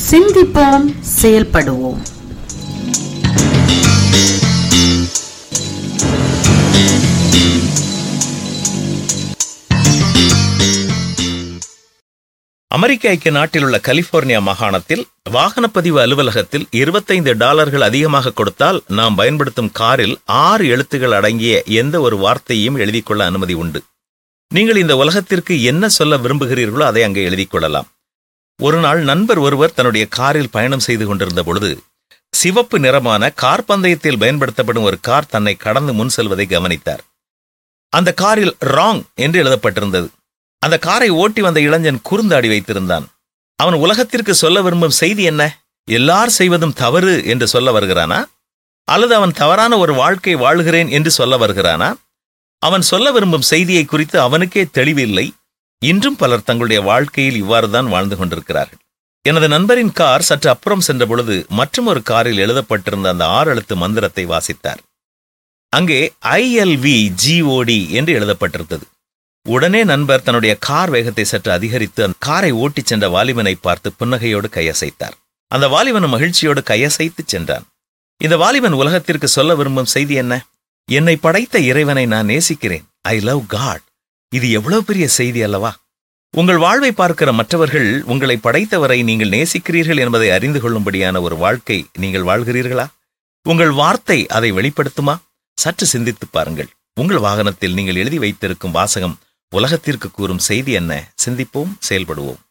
சிந்திப்போம் செயல்படுவோம் அமெரிக்க ஐக்கிய நாட்டில் உள்ள கலிபோர்னியா மாகாணத்தில் வாகனப்பதிவு அலுவலகத்தில் இருபத்தைந்து டாலர்கள் அதிகமாக கொடுத்தால் நாம் பயன்படுத்தும் காரில் ஆறு எழுத்துகள் அடங்கிய எந்த ஒரு வார்த்தையும் எழுதிக் கொள்ள அனுமதி உண்டு நீங்கள் இந்த உலகத்திற்கு என்ன சொல்ல விரும்புகிறீர்களோ அதை அங்கே எழுதிக் கொள்ளலாம் ஒரு நாள் நண்பர் ஒருவர் தன்னுடைய காரில் பயணம் செய்து கொண்டிருந்த பொழுது சிவப்பு நிறமான கார் பந்தயத்தில் பயன்படுத்தப்படும் ஒரு கார் தன்னை கடந்து முன் செல்வதை கவனித்தார் அந்த காரில் ராங் என்று எழுதப்பட்டிருந்தது அந்த காரை ஓட்டி வந்த இளைஞன் குறுந்தாடி வைத்திருந்தான் அவன் உலகத்திற்கு சொல்ல விரும்பும் செய்தி என்ன எல்லார் செய்வதும் தவறு என்று சொல்ல வருகிறானா அல்லது அவன் தவறான ஒரு வாழ்க்கை வாழ்கிறேன் என்று சொல்ல வருகிறானா அவன் சொல்ல விரும்பும் செய்தியை குறித்து அவனுக்கே தெளிவில்லை இன்றும் பலர் தங்களுடைய வாழ்க்கையில் இவ்வாறுதான் வாழ்ந்து கொண்டிருக்கிறார்கள் எனது நண்பரின் கார் சற்று அப்புறம் சென்ற பொழுது மற்றொரு காரில் எழுதப்பட்டிருந்த அந்த ஆறு எழுத்து மந்திரத்தை வாசித்தார் அங்கே ஐஎல்வி ஜிஓடி என்று எழுதப்பட்டிருந்தது உடனே நண்பர் தன்னுடைய கார் வேகத்தை சற்று அதிகரித்து அந்த காரை ஓட்டிச் சென்ற வாலிபனை பார்த்து புன்னகையோடு கையசைத்தார் அந்த வாலிபன் மகிழ்ச்சியோடு கையசைத்து சென்றான் இந்த வாலிபன் உலகத்திற்கு சொல்ல விரும்பும் செய்தி என்ன என்னை படைத்த இறைவனை நான் நேசிக்கிறேன் ஐ லவ் காட் இது எவ்வளவு பெரிய செய்தி அல்லவா உங்கள் வாழ்வை பார்க்கிற மற்றவர்கள் உங்களை படைத்தவரை நீங்கள் நேசிக்கிறீர்கள் என்பதை அறிந்து கொள்ளும்படியான ஒரு வாழ்க்கை நீங்கள் வாழ்கிறீர்களா உங்கள் வார்த்தை அதை வெளிப்படுத்துமா சற்று சிந்தித்துப் பாருங்கள் உங்கள் வாகனத்தில் நீங்கள் எழுதி வைத்திருக்கும் வாசகம் உலகத்திற்கு கூறும் செய்தி என்ன சிந்திப்போம் செயல்படுவோம்